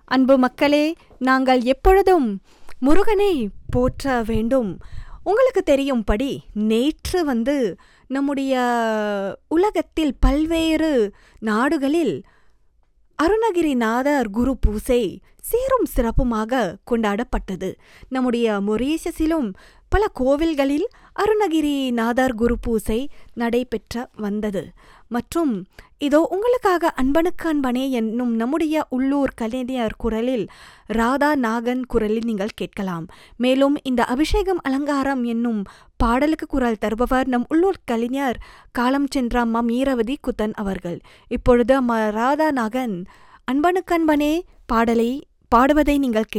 அன்பு மக்களே நாங்கள் எப்பொழுதும் முருகனை போற்ற வேண்டும் உங்களுக்கு தெரியும்படி நேற்று வந்து நம்முடைய உலகத்தில் பல்வேறு நாடுகளில் அருணகிரிநாதர் குரு பூசை சீரும் சிறப்புமாக கொண்டாடப்பட்டது நம்முடைய மொரீஷியஸிலும் பல கோவில்களில் அருணகிரிநாதர் குரு பூசை நடைபெற்ற வந்தது மற்றும் இதோ உங்களுக்காக அன்பனுக்கு அன்பனே என்னும் நம்முடைய உள்ளூர் கலைஞர் குரலில் ராதா நாகன் குரலில் நீங்கள் கேட்கலாம் மேலும் இந்த அபிஷேகம் அலங்காரம் என்னும் பாடலுக்கு குரல் தருபவர் நம் உள்ளூர் கலைஞர் காலம் சென்ற அம்மா மீரவதி குத்தன் அவர்கள் இப்பொழுது அம்மா ராதா நாகன் அன்பனுக்கு அன்பனே பாடலை பாடுவதை நீங்கள் கேட்க